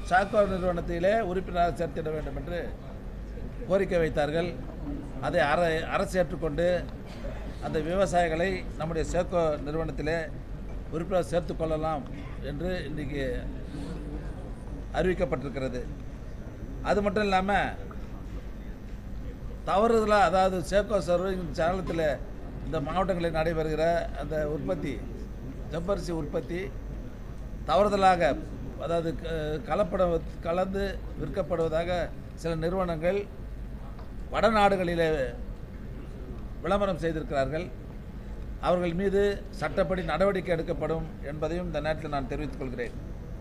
Choco நிறுவனத்திலே உறுப்பினராக சேர்த்திட வேண்டும் என்று கோரிக்கை வைத்தார்கள் அதை அர அரசு ஏற்றுக்கொண்டு அந்த விவசாயிகளை நம்முடைய சேக்கோ நிறுவனத்திலே உறுப்பினர் சேர்த்துக் கொள்ளலாம் என்று இன்றைக்கு அறிவிக்கப்பட்டிருக்கிறது அது மட்டும் இல்லாமல் தவறுதலாக அதாவது சேக்கோ சர்வீங் சேனலத்தில் இந்த மாவட்டங்களில் நடைபெறுகிற அந்த உற்பத்தி ஜவ்வரிசி உற்பத்தி தவறுதலாக அதாவது க- கலப்படம் கலந்து விற்கப்படுவதாக சில நிறுவனங்கள் வடநாடுகளிலே விளம்பரம் செய்திருக்கிறார்கள் அவர்கள் மீது சட்டப்படி நடவடிக்கை எடுக்கப்படும் என்பதையும் இந்த நேரத்தில் நான் தெரிவித்துக் கொள்கிறேன்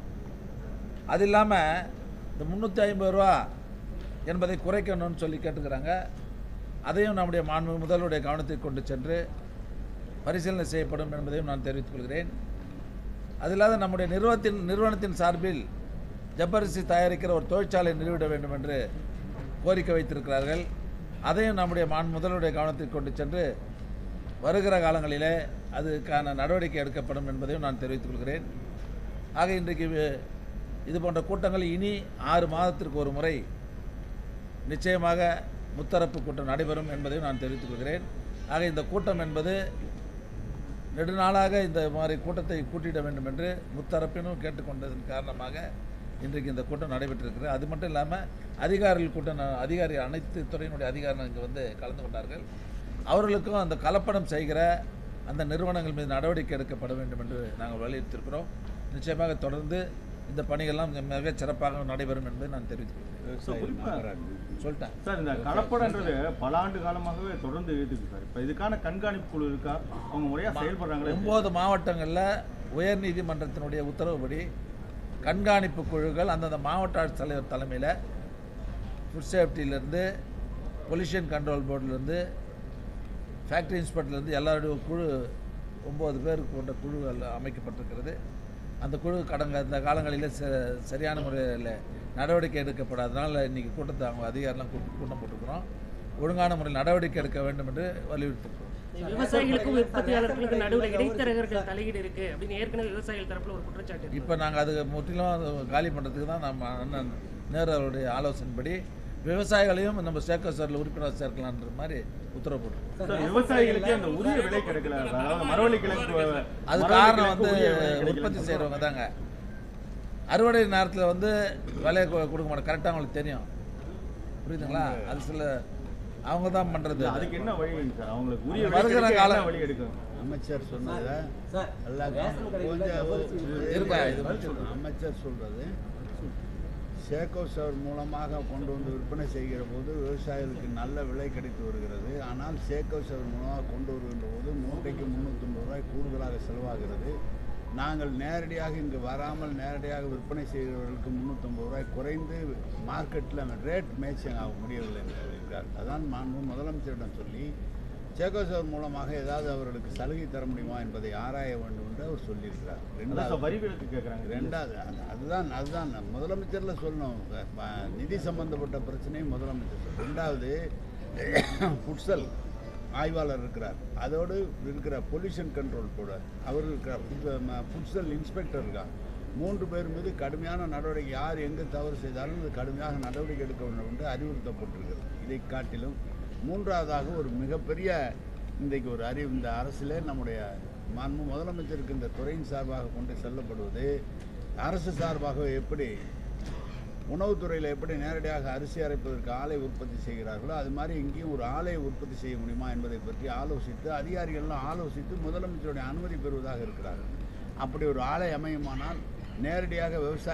அது இல்லாமல் இந்த முந்நூற்றி ஐம்பது ரூபா என்பதை குறைக்கணும்னு சொல்லி கேட்டுக்கிறாங்க அதையும் நம்முடைய மாண்பு முதல்வருடைய கவனத்திற்கு கொண்டு சென்று பரிசீலனை செய்யப்படும் என்பதையும் நான் தெரிவித்துக் கொள்கிறேன் அது இல்லாத நம்முடைய நிறுவனத்தின் நிறுவனத்தின் சார்பில் ஜப்பரிசி தயாரிக்கிற ஒரு தொழிற்சாலை நிறுவிட வேண்டும் என்று கோரிக்கை வைத்திருக்கிறார்கள் அதையும் நம்முடைய மாண்பு முதல்வருடைய கவனத்திற்கு கொண்டு சென்று வருகிற காலங்களிலே அதுக்கான நடவடிக்கை எடுக்கப்படும் என்பதையும் நான் தெரிவித்துக் கொள்கிறேன் ஆக இன்றைக்கு வி- இது போன்ற கூட்டங்கள் இனி ஆறு மாதத்திற்கு ஒரு முறை நிச்சயமாக முத்தரப்பு கூட்டம் நடைபெறும் என்பதையும் நான் தெரிவித்துக் கொள்கிறேன் ஆக இந்த கூட்டம் என்பது நெடுநாளாக இந்த மாதிரி கூட்டத்தை கூட்டிட வேண்டும் என்று முத்தரப்பினும் கேட்டுக்கொண்டதன் காரணமாக இன்றைக்கு இந்த கூட்டம் நடைபெற்றிருக்கிறது அது மட்டும் இல்லாமல் அதிகாரிகள் கூட்டம் ந- அதிகாரி அனைத்து துறையினுடைய அதிகாரிகள் இங்கே வந்து கலந்து கொண்டார்கள் அவர்களுக்கும் அந்த கலப்படம் செய்கிற அந்த நிறுவனங்கள் மீது நடவடிக்கை எடுக்கப்பட வேண்டும் என்று நாங்கள் வலியுறுத்தியிருக்கிறோம் நிச்சயமாக தொடர்ந்து இந்த பணிகள்லாம் மிக சிறப்பாக நடைபெறும் என்பதை நான் தெரிவித்துக் கொள்கிறேன் So, குறிப்பா சொல்லிட்டேன் சார் இந்த கலப்படன்றது பல ஆண்டு காலமாகவே தொடர்ந்து இருக்குது சார் இப்போ இதுக்கான கண்காணிப்பு குழு இருக்கா அவங்க முறையா செயல்படுறாங்களே ஒம்பது மாவட்டங்களில் உயர்நீதிமன்றத்தினுடைய உத்தரவுப்படி கண்காணிப்பு குழுக்கள் அந்தந்த மாவட்ட ஆட்சித்தலைவர் தலைமையில் ஃபுட் சேஃப்டியிலேருந்து பொல்யூஷன் கண்ட்ரோல் போர்டிலேருந்து ஃபேக்ட்ரி இன்ஸ்பெக்டர்லேருந்து எல்லாருடைய குழு ஒம்பது பேர் கொண்ட குழுகள் அமைக்கப்பட்டிருக்கிறது அந்த குழு கடந்த இந்த காலங்களில் ச சரியான முறையில் நடவடிக்கை எடுக்கப்படாதனால இன்றைக்கி கூட்டத்தை அவங்க அதிகாரிலாம் கூட்டு- கூட்டம் போட்டிருக்கிறோம் ஒழுங்கான முறையில் நடவடிக்கை எடுக்க வேண்டும் என்று வலியுறுத்திருக்கிறோம் விவசாயிகளுக்கும் உற்பத்தியாளர்களுக்கும் நடுவில் இடைத்தரகர்கள் தலையீடு இருக்கு அப்படின்னு ஏற்கனவே விவசாயிகள் தரப்புல ஒரு குற்றச்சாட்டு இருக்கு. இப்போ நாங்கள் அது முற்றிலும் அது காலி பண்ணுறதுக்கு தான் நம்ம அண்ணன் நேரு அவருடைய ஆலோசனைப்படி விவசாயிகளையும் நம்ம சேர்க்க சாரில் உறுப்பினர் சேர்க்கலான்ற மாதிரி உத்தரவு போட்டிருக்கோம் சார் விவசாயிகளுக்கு அந்த உரிய விலை கிடைக்கல அதாவது மரவள்ளி கிழங்கு அது மரவள்ளி காரணம் கிழங்கு வந்து உரிய விலை கிடைக்கல. உற்பத்தி செய்கிறவங்க தாங்க அறுவடை நேரத்தில் வந்து விலையை கொ- கொடுக்க மாட்டோம் கரெக்டாக அவங்களுக்கு தெரியும் புரியுதுங்களா அது சில அவங்க தான் பண்ணுறது அதுக்கு என்ன வழிங்க சார் அவங்களுக்கு உரிய விலை வருகிற கிடைக்க காலம் என்ன வழி எடுக்கும் அமைச்சர் சொன்னதை சார், எல்லாம் ரேஷன் கடையில கொஞ்சம் ஜவ்வரிசி இருப்பா, இது பதில் முடிச்சிருக்கோம். சொல்லணும். அமைச்சர் சொல்றது சேகோ சவர் மூலமாக கொண்டு வந்து விற்பனை செய்கிற போது விவசாயிகளுக்கு நல்ல விலை கிடைத்து வருகிறது ஆனால் சேகோ சவர் மூலமாக கொண்டு வருகின்ற போது மூட்டைக்கு முந்நூற்றம்பது ரூபாய் கூடுதலாக செலவாகிறது நாங்கள் நேரடியாக இங்கு வராமல் நேரடியாக விற்பனை செய்கிறவர்களுக்கு முந்நூற்றம்பது ரூபாய் குறைந்து மார்க்கெட்டில் ரேட் மேட்சிங் ஆக முடியவில்லை என்று சொல்லியிருக்கார் அதான் மாண்பு முதலமைச்சரிடம் சொல்லி சேகோசவர் மூலமாக ஏதாவது அவர்களுக்கு சலுகை தர முடியுமா என்பதை ஆராய வேண்டும் என்று அவர் சொல்லியிருக்கிறார் அதான் சார் ரெண்டாவது வரி விலக்கு கேட்குறாங்க ரெண்டாவது அது- அதுதான் அதுதான் முதலமைச்சரில் சொல்லணும் ப- நிதி சம்பந்தப்பட்ட பிரச்சனையும் முதலமைச்சர் சொல்லணும். ரெண்டாவது புட்சல் ஆய்வாளர் இருக்கிறார் அதோடு இருக்கிற பொல்யூஷன் கண்ட்ரோல் கூட அவர் இருக்கிறார் புட்சல் இன்ஸ்பெக்டர் இருக்கார் மூன்று பேர் மீது கடுமையான நடவடிக்கை யார் எங்கே தவறு செய்தாலும் அது கடுமையாக நடவடிக்கை எடுக்க வேண்டும் என்று அறிவுறுத்தப்பட்டிருக்கிறது இதை காட்டிலும் மூன்றாவதாக ஒரு மிகப்பெரிய இன்றைக்கு ஒரு அறிவு இந்த அரசிலே நம்முடைய மாண்பு முதலமைச்சருக்கு இந்த துறையின் சார்பாக கொண்டு செல்லப்படுவது அரசு சார்பாக எப்படி உணவுத்துறையில் எப்படி நேரடியாக அரிசி அரைப்பதற்கு ஆலை உற்பத்தி செய்கிறார்களோ அது மாதிரி இங்கேயும் ஒரு ஆலை உற்பத்தி செய்ய முடியுமா என்பதை பற்றி ஆலோசித்து அதிகாரிகள்லாம் ஆலோசித்து முதலமைச்சருடைய அனுமதி பெறுவதாக இருக்கிறார்கள் அப்படி ஒரு ஆலை அமையுமானால் நேரடியாக விவசாய